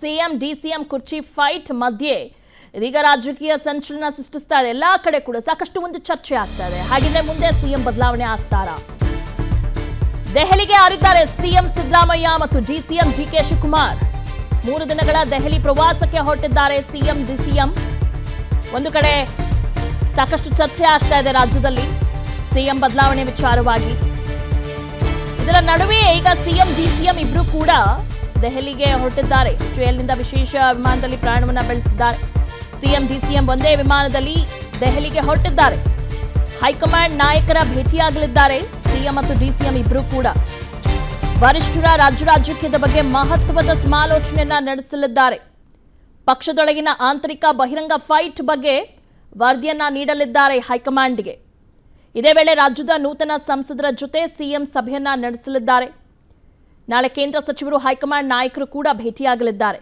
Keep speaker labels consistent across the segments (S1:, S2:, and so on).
S1: CM DCM ಕುರ್ಚಿ fight ಮಧ್ಯೆ ಇದೀಗ ರಾಜಕೀಯ ಸಂಚಲನ ಸೃಷ್ಟಿಸ್ತಾ ಇದೆ ಎಲ್ಲಾ ಕಡೆ ಕೂಡ ಸಾಕಷ್ಟು ಒಂದು ಚರ್ಚೆ ಆಗ್ತಾ ಇದೆ ಹಾಗಿದ್ರೆ ಮುಂದೆ ಸಿಎಂ ಬದಲಾವಣೆ ಆಗ್ತಾರಾ ದೆಹಲಿಗೆ ಹಾರಿದ್ದಾರೆ ಸಿಎಂ ಸಿದ್ದರಾಮಯ್ಯ ಮತ್ತು ಡಿಸಿಎಂ ಡಿಕೆ ಶಿವಕುಮಾರ್ ಮೂರು ದಿನಗಳ ದೆಹಲಿ ಪ್ರವಾಸಕ್ಕೆ ಹೊರಟಿದ್ದಾರೆ ಸಿಎಂ ಡಿಸಿಎಂ ಒಂದು ಕಡೆ ಸಾಕಷ್ಟು ಚರ್ಚೆ ಆಗ್ತಾ ಇದೆ ರಾಜ್ಯದಲ್ಲಿ ಸಿಎಂ ಬದಲಾವಣೆ ವಿಚಾರವಾಗಿ ಇದರ ನಡುವೆ ಈಗ ಸಿಎಂ ಡಿಸಿಎಂ ಇಬ್ರು ಕೂಡ ದೆಹಲಿಗೆ ಹೊರಟಿದ್ದಾರೆ ಜೈಲಿನಿಂದ ವಿಶೇಷ ವಿಮಾನದಲ್ಲಿ ಪ್ರಯಾಣವನ್ನ ಬೆಳೆಸಿದ್ದಾರೆ ಸಿಎಂ ಡಿಸಿಎಂ ಒಂದೇ ವಿಮಾನದಲ್ಲಿ ದೆಹಲಿಗೆ ಹೊರಟಿದ್ದಾರೆ ಹೈಕಮಾಂಡ್ ನಾಯಕರ ಭೇಟಿಯಾಗಲಿದ್ದಾರೆ ಸಿಎಂ ಮತ್ತು ಡಿಸಿಎಂ ಇಬ್ರು ಕೂಡ ವರಿಷ್ಠರ ರಾಜ್ಯ ರಾಜಕೀಯದ ಬಗ್ಗೆ ಮಹತ್ವದ ಸಮಾಲೋಚನೆಯನ್ನ ನಡೆಸಲಿದ್ದಾರೆ ಪಕ್ಷದೊಳಗಿನ ಆಂತರಿಕ ಬಹಿರಂಗ ಫೈಟ್ ಬಗ್ಗೆ ವರದಿಯನ್ನ ನೀಡಲಿದ್ದಾರೆ ಹೈಕಮಾಂಡ್ಗೆ ಇದೇ ವೇಳೆ ರಾಜ್ಯದ ನೂತನ ಸಂಸದರ ಜೊತೆ ಸಿಎಂ ಸಭೆಯನ್ನ ನಡೆಸಲಿದ್ದಾರೆ ನಾಳೆ ಕೇಂದ್ರ ಸಚಿವರು ಹೈಕಮಾಂಡ್ ನಾಯಕರು ಕೂಡ ಭೇಟಿಯಾಗಲಿದ್ದಾರೆ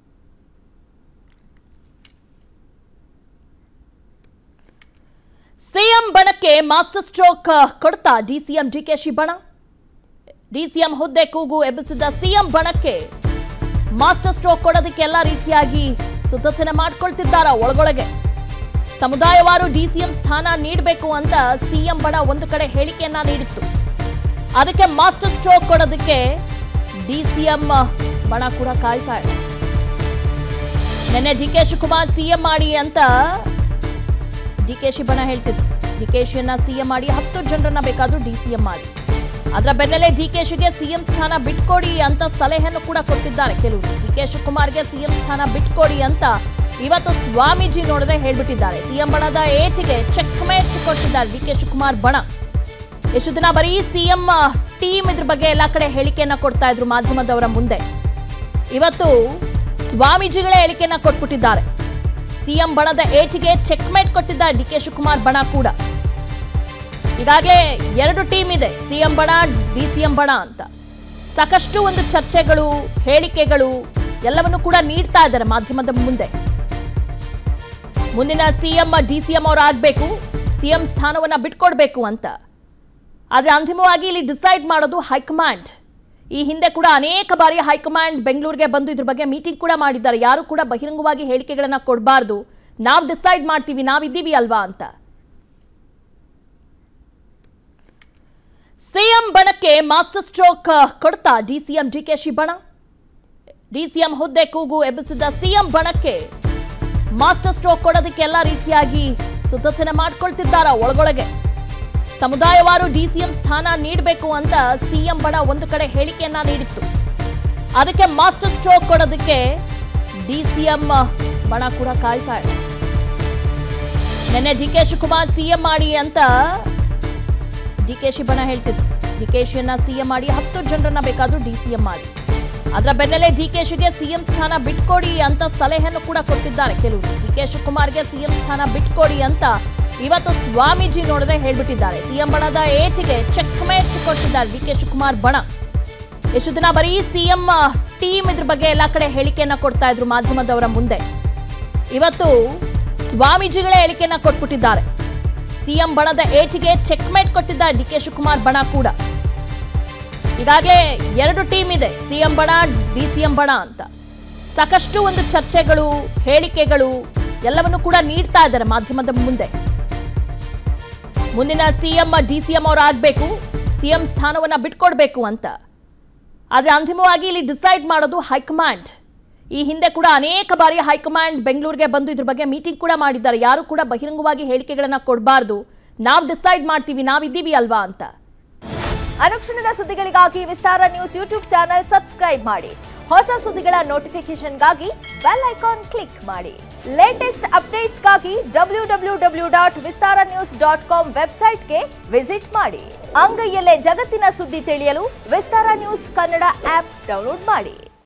S1: ಸಿಎಂ ಬಣಕ್ಕೆ ಮಾಸ್ಟರ್ ಸ್ಟ್ರೋಕ್ ಕೊಡ್ತಾ ಡಿಸಿಎಂ ಡಿಕೆಶಿ ಬಣ ಡಿಸಿಎಂ ಹುದ್ದೆ ಕೂಗು ಎಬ್ಬಿಸಿದ ಸಿಎಂ ಬಣಕ್ಕೆ ಮಾಸ್ಟರ್ ಸ್ಟ್ರೋಕ್ ಕೊಡೋದಕ್ಕೆ ಎಲ್ಲ ರೀತಿಯಾಗಿ ಸಿದ್ಧತೆನ ಮಾಡ್ಕೊಳ್ತಿದ್ದಾರ ಒಳಗೊಳಗೆ ಸಮುದಾಯವಾರು ಡಿಸಿಎಂ ಸ್ಥಾನ ನೀಡಬೇಕು ಅಂತ ಸಿಎಂ ಬಣ ಒಂದು ಕಡೆ ಹೇಳಿಕೆಯನ್ನ ನೀಡಿತ್ತು ಅದಕ್ಕೆ ಮಾಸ್ಟರ್ ಸ್ಟ್ರೋಕ್ ಕೊಡೋದಕ್ಕೆ ಡಿಸಿಎಂ ಬಣ ಕೂಡ ಕಾಯ್ತಾ ಇದೆ ನಿನ್ನೆ ಡಿ ಕೆ ಶಿವಕುಮಾರ್ ಸಿಎಂ ಮಾಡಿ ಅಂತ ಡಿಕೆಶಿ ಬಣ ಹೇಳ್ತಿದ್ರು ಡಿಕೆಶಿಯನ್ನ ಸಿಎಂ ಮಾಡಿ ಹತ್ತು ಜನರನ್ನ ಬೇಕಾದ್ರೂ ಡಿಸಿಎಂ ಮಾಡಿ ಅದರ ಬೆನ್ನಲ್ಲೇ ಡಿಕೆಶಿಗೆ ಸಿಎಂ ಸ್ಥಾನ ಬಿಟ್ಕೊಡಿ ಅಂತ ಸಲಹೆಯನ್ನು ಕೂಡ ಕೊಟ್ಟಿದ್ದಾರೆ ಕೆಲವರು ಡಿಕೆ ಶಿವಕುಮಾರ್ಗೆ ಸಿಎಂ ಸ್ಥಾನ ಬಿಟ್ಕೊಡಿ ಅಂತ ಇವತ್ತು ಸ್ವಾಮೀಜಿ ನೋಡಿದ್ರೆ ಹೇಳ್ಬಿಟ್ಟಿದ್ದಾರೆ ಸಿಎಂ ಬಣದ ಏಟಿಗೆ ಚೆಕ್ ಮೇಟ್ ಕೊಟ್ಟಿದ್ದಾರೆ ಡಿಕೆ ಶಿವಕುಮಾರ್ ಬಣ ಎಷ್ಟು ದಿನ ಬರೀ ಸಿಎಂ ಟೀಮ್ ಇದ್ರ ಬಗ್ಗೆ ಎಲ್ಲ ಕಡೆ ಹೇಳಿಕೆಯನ್ನ ಕೊಡ್ತಾ ಇದ್ರು ಮಾಧ್ಯಮದವರ ಮುಂದೆ ಇವತ್ತು ಸ್ವಾಮೀಜಿಗಳೇ ಹೇಳಿಕೆಯನ್ನ ಕೊಟ್ಬಿಟ್ಟಿದ್ದಾರೆ ಸಿಎಂ ಬಣದ ಏಟಿಗೆ ಚೆಕ್ ಮೇಟ್ ಕೊಟ್ಟಿದ್ದಾರೆ ಡಿ ಕೆ ಶಿವಕುಮಾರ್ ಬಣ ಕೂಡ ಈಗಾಗಲೇ ಎರಡು ಟೀಮ್ ಇದೆ ಸಿಎಂ ಬಣ ಡಿಸಿಎಂ ಬಣ ಅಂತ ಸಾಕಷ್ಟು ಒಂದು ಚರ್ಚೆಗಳು ಹೇಳಿಕೆಗಳು ಎಲ್ಲವನ್ನು ಕೂಡ ನೀಡ್ತಾ ಇದ್ದಾರೆ ಮಾಧ್ಯಮದ ಮುಂದೆ ಮುಂದಿನ ಸಿಎಂ ಡಿಸಿಎಂ ಅವರು ಆಗ್ಬೇಕು ಸಿಎಂ ಸ್ಥಾನವನ್ನ ಬಿಟ್ಕೊಡ್ಬೇಕು ಅಂತ ಆದ್ರೆ ಅಂತಿಮವಾಗಿ ಇಲ್ಲಿ ಡಿಸೈಡ್ ಮಾಡೋದು ಹೈಕಮಾಂಡ್ ಈ ಹಿಂದೆ ಕೂಡ ಅನೇಕ ಬಾರಿ ಹೈಕಮಾಂಡ್ ಬೆಂಗಳೂರಿಗೆ ಬಂದು ಇದ್ರ ಬಗ್ಗೆ ಮೀಟಿಂಗ್ ಕೂಡ ಮಾಡಿದ್ದಾರೆ ಯಾರು ಕೂಡ ಬಹಿರಂಗವಾಗಿ ಹೇಳಿಕೆಗಳನ್ನ ಕೊಡಬಾರ್ದು ನಾವು ಡಿಸೈಡ್ ಮಾಡ್ತೀವಿ ನಾವಿದ್ದೀವಿ ಅಲ್ವಾ ಅಂತ ಸಿಎಂ ಬಣಕ್ಕೆ ಮಾಸ್ಟರ್ ಸ್ಟ್ರೋಕ್ ಕೊಡ್ತಾ ಡಿಸಿಎಂ ಡಿಕೆಶಿ ಬಣ ಡಿಸಿಎಂ ಹುದ್ದೆ ಕೂಗು ಎಬ್ಬಿಸಿದ ಸಿಎಂ ಬಣಕ್ಕೆ ಮಾಸ್ಟರ್ ಸ್ಟ್ರೋಕ್ ಕೊಡೋದಕ್ಕೆ ಎಲ್ಲ ರೀತಿಯಾಗಿ ಸಿದ್ಧತೆನ ಮಾಡ್ಕೊಳ್ತಿದ್ದಾರ ಒಳಗೊಳಗೆ ಸಮುದಾಯವಾರು ಡಿಸಿಎಂ ಸ್ಥಾನ ನೀಡಬೇಕು ಅಂತ ಸಿಎಂ ಬಣ ಒಂದು ಕಡೆ ಹೇಳಿಕೆಯನ್ನ ನೀಡಿತ್ತು ಅದಕ್ಕೆ ಮಾಸ್ಟರ್ ಸ್ಟ್ರೋಕ್ ಕೊಡೋದಕ್ಕೆ ಡಿಸಿಎಂ ಬಣ ಕೂಡ ಕಾಯ್ತಾ ಇದೆ ನಿನ್ನೆ ಡಿ ಕೆ ಶಿವಕುಮಾರ್ ಸಿಎಂ ಮಾಡಿ ಅಂತ ಡಿಕೆಶಿ ಬಣ ಹೇಳ್ತಿದ್ರು ಡಿಕೆಶಿಯನ್ನ ಸಿಎಂ ಮಾಡಿ ಹತ್ತು ಜನರನ್ನ ಬೇಕಾದ್ರೂ ಡಿಸಿಎಂ ಮಾಡಿ ಅದರ ಬೆನ್ನಲ್ಲೇ ಡಿಕೆಶಿಗೆ ಸಿಎಂ ಸ್ಥಾನ ಬಿಟ್ಕೊಡಿ ಅಂತ ಸಲಹೆಯನ್ನು ಕೂಡ ಕೊಟ್ಟಿದ್ದಾರೆ ಕೆಲವರು ಡಿಕೆ ಶಿವಕುಮಾರ್ಗೆ ಸಿಎಂ ಸ್ಥಾನ ಬಿಟ್ಕೊಡಿ ಅಂತ ಇವತ್ತು ಸ್ವಾಮೀಜಿ ನೋಡಿದ್ರೆ ಹೇಳ್ಬಿಟ್ಟಿದ್ದಾರೆ ಸಿಎಂ ಬಣದ ಏಟಿಗೆ ಚೆಕ್ ಮೇಟ್ ಕೊಟ್ಟಿದ್ದಾರೆ ಡಿ ಕೆ ಶಿವಕುಮಾರ್ ಬಣ ಎಷ್ಟು ದಿನ ಬರೀ ಸಿಎಂ ಟೀಮ್ ಇದ್ರ ಬಗ್ಗೆ ಎಲ್ಲ ಕಡೆ ಹೇಳಿಕೆಯನ್ನ ಕೊಡ್ತಾ ಇದ್ರು ಮಾಧ್ಯಮದವರ ಮುಂದೆ ಇವತ್ತು ಸ್ವಾಮೀಜಿಗಳೇ ಹೇಳಿಕೆಯನ್ನ ಕೊಟ್ಬಿಟ್ಟಿದ್ದಾರೆ ಸಿಎಂ ಬಣದ ಏಟಿಗೆ ಚೆಕ್ ಮೇಟ್ ಕೊಟ್ಟಿದ್ದಾರೆ ಡಿ ಕೆ ಶಿವಕುಮಾರ್ ಬಣ ಕೂಡ ಈಗಾಗಲೇ ಎರಡು ಟೀಮ್ ಇದೆ ಸಿಎಂ ಬಣ ಡಿಸಿಎಂ ಬಣ ಅಂತ ಸಾಕಷ್ಟು ಒಂದು ಚರ್ಚೆಗಳು ಹೇಳಿಕೆಗಳು ಎಲ್ಲವನ್ನು ಕೂಡ ನೀಡ್ತಾ ಇದ್ದಾರೆ ಮಾಧ್ಯಮದ ಮುಂದೆ ಮುಂದಿನ ಸಿಎಂ ಡಿಸಿಎಂ ಅವರು ಆಗ್ಬೇಕು ಸಿಎಂ ಸ್ಥಾನವನ್ನ ಬಿಟ್ಕೊಡ್ಬೇಕು ಅಂತ ಆದ್ರೆ ಅಂತಿಮವಾಗಿ ಇಲ್ಲಿ ಡಿಸೈಡ್ ಮಾಡೋದು ಹೈಕಮಾಂಡ್ ಈ ಹಿಂದೆ ಕೂಡ ಅನೇಕ ಬಾರಿ ಹೈಕಮಾಂಡ್ ಬೆಂಗಳೂರಿಗೆ ಬಂದು ಇದ್ರ ಬಗ್ಗೆ ಮೀಟಿಂಗ್ ಕೂಡ ಮಾಡಿದ್ದಾರೆ ಯಾರು ಕೂಡ ಬಹಿರಂಗವಾಗಿ ಹೇಳಿಕೆಗಳನ್ನ ಕೊಡಬಾರ್ದು ನಾವು ಡಿಸೈಡ್ ಮಾಡ್ತೀವಿ ನಾವಿದ್ದೀವಿ ಅಲ್ವಾ ಅಂತ
S2: ಅನುಕ್ಷಣದ ಸುದ್ದಿಗಳಿಗಾಗಿ Vistara news YouTube channel subscribe ಮಾಡಿ ಹೊಸ ಸುದ್ದಿಗಳ ನೋಟಿಫಿಕೇಶನ್ಗಾಗಿ ಬೆಲ್ ಐಕಾನ್ ಕ್ಲಿಕ್ ಮಾಡಿ ಲೇಟೆಸ್ಟ್ ಅಪ್ಡೇಟ್ಸ್ಗಾಗಿ W W W dot Vistara news dot com ವೆಬ್ಸೈಟ್ಗೆ ವಿಸಿಟ್ ಮಾಡಿ ಅಂಗೈಯಲ್ಲೇ ಜಗತ್ತಿನ ಸುದ್ದಿ ತಿಳಿಯಲು Vistara news Kannada app download ಮಾಡಿ